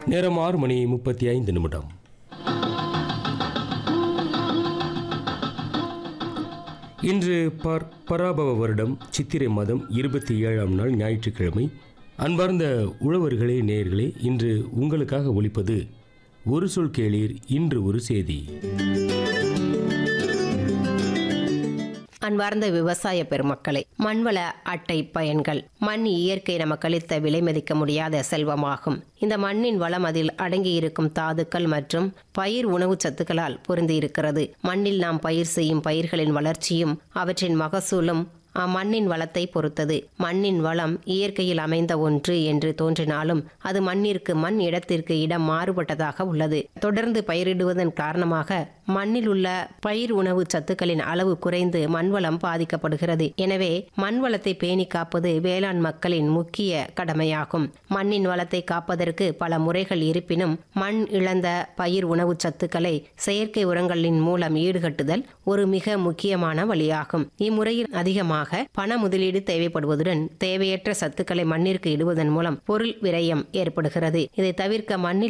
நேரம் ஆறு மணி முப்பத்தி ஐந்து நிமிடம் இன்று பர் பராபவ வருடம் சித்திரை மாதம் இருபத்தி ஏழாம் நாள் ஞாயிற்றுக்கிழமை அன்பார்ந்த உழவர்களே நேயர்களே இன்று உங்களுக்காக ஒலிப்பது ஒரு சொல் கேளீர் இன்று ஒரு செய்தி அன்பார்ந்த விவசாய பெருமக்களே மண்வள அட்டை பயன்கள் மண் இயற்கை நமக்கு அளித்த விலை மதிக்க முடியாத செல்வமாகும் இந்த மண்ணின் வளம் அதில் அடங்கியிருக்கும் தாதுக்கள் மற்றும் பயிர் உணவுச் சத்துக்களால் பொருந்தியிருக்கிறது மண்ணில் நாம் பயிர் செய்யும் பயிர்களின் வளர்ச்சியும் அவற்றின் மகசூலும் அம்மண்ணின் வளத்தை பொறுத்தது மண்ணின் வளம் இயற்கையில் அமைந்த ஒன்று என்று தோன்றினாலும் அது மண்ணிற்கு மண் இடத்திற்கு இடம் மாறுபட்டதாக உள்ளது தொடர்ந்து பயிரிடுவதன் காரணமாக மண்ணில் உள்ள பயிர் உணவு சத்துக்களின் அளவு குறைந்து மண்வளம் பாதிக்கப்படுகிறது எனவே மண் வளத்தை பேணி காப்பது வேளாண் மக்களின் முக்கிய கடமையாகும் மண்ணின் வளத்தை காப்பதற்கு பல முறைகள் இருப்பினும் மண் இழந்த பயிர் உணவு சத்துக்களை செயற்கை உரங்களின் மூலம் ஈடுகட்டுதல் ஒரு மிக முக்கியமான வழியாகும் இம்முறையில் அதிகமாக பண முதலீடு தேவைப்படுவதுடன் தேவையற்ற சத்துக்களை மண்ணிற்கு இடுவதன் மூலம் பொருள் விரயம் ஏற்படுகிறது இதை தவிர்க்க மண்ணில்